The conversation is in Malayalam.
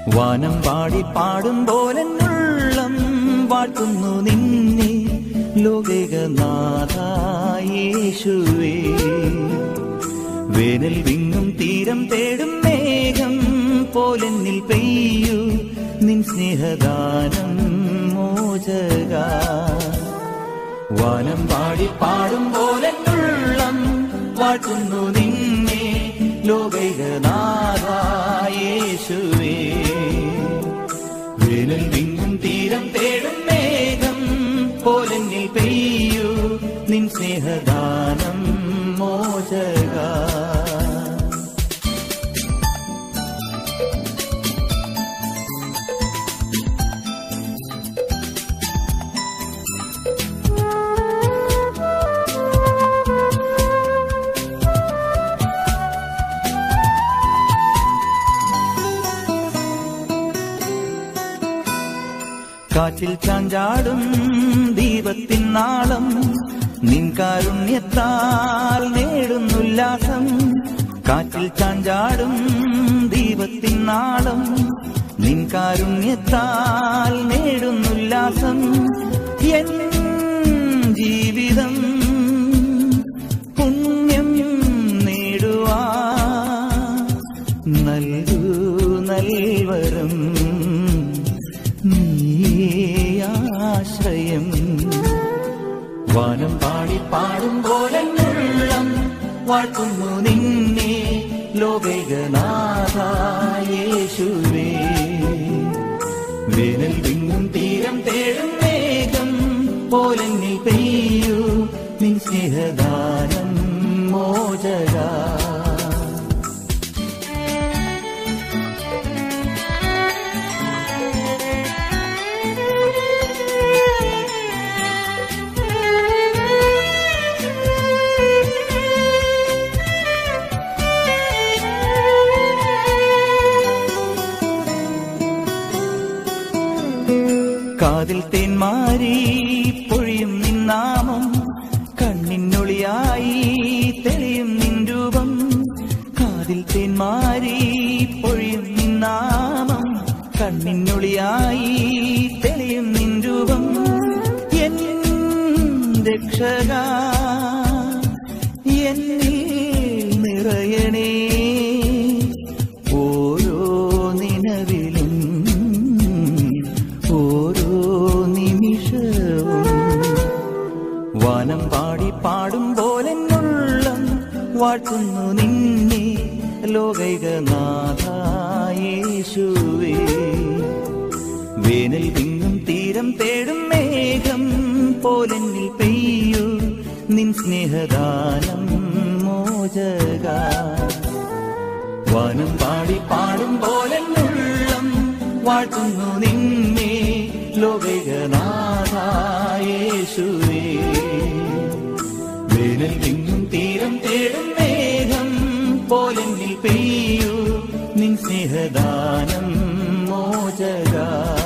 വാനം പാടി പാടും പോലെ ഉള്ളം വാഴ്ത്തുന്നു നിന്നെ ലോകനാഥായേശുവേ വേനൽ വിങ്ങും തീരം തേടും മേഘം പോലെന്നിൽ പെയ്യൂ നിൻ സ്നേഹദാനം മോചക വാനം പാടി പാടും പോലെ ഉള്ളം വാഴ്ത്തുന്നു നിന്നെ ലോകനാഥായേശുവേ വേനൽ വിങ്ങും തീരം തേടും മേഘം പോലെന്നിൽ പെയ്യൂ നിൻ സ്നേഹദാനം മോചക കാറ്റിൽ ചാഞ്ചാടും ദീപത്തിൻ നാളം നിൻ കാരുണ്യത്താൽ നേടുന്നുല്ലാസം കാറ്റിൽ ചാഞ്ചാടും ദീപത്തിൻ നാളം നിൻ കാരുണ്യത്താൽ നേടുന്നുല്ലാസം എൻ ജീവിതം പുണ്യം നേടുവാ നൽകൂ നൽവരം നീയാശ്രയം വാനം പാടി പാടും പോലെ ഉള്ളം വാഴ്ത്തുന്നു നിന്നെ ലോകനാഥായേശുവേ വേനൽ വിങ്ങും തീരം തേടും മേഘം പോലെ നീ പെയ്യൂ നിൻ സ്നേഹദാനം മോചക കാതിൽ തേന്മാരി പൊഴിയും നിന്നാമം കണ്ണിനൊളിയായി തെളിയും നിൻ രൂപം കാതിൽ തേന്മാരി പൊഴിയും നിന്നാമം കണ്ണിനൊളിയായി തെളിയും നിൻ രൂപം എൻ രക്ഷക എന്നിൽ നിറയണേ ഓരോ നിലവിലും ഓരോ നിമിഷവും വാനം പാടി പാടും പോലെ ഉള്ളം വാഴ്ത്തുന്നു നിന്നെ ലോകൈകനാഥായേശുവേ വേനൽ വിങ്ങും തീരം തേടും മേഘം പോലെന്നിൽ പെയ്യൂ നിൻ സ്നേഹദാനം മോചക വാനം പാടി പാടും പോലെ ഉള്ളം വാഴ്ത്തുന്നു നിന്നെ ലോകനാഥായേശുവേ വേനൽ വിങ്ങും തീരം തേടും മേഘം പോലെന്നിൽ പെയ്യൂ നിൻ സ്നേഹദാനം മോചക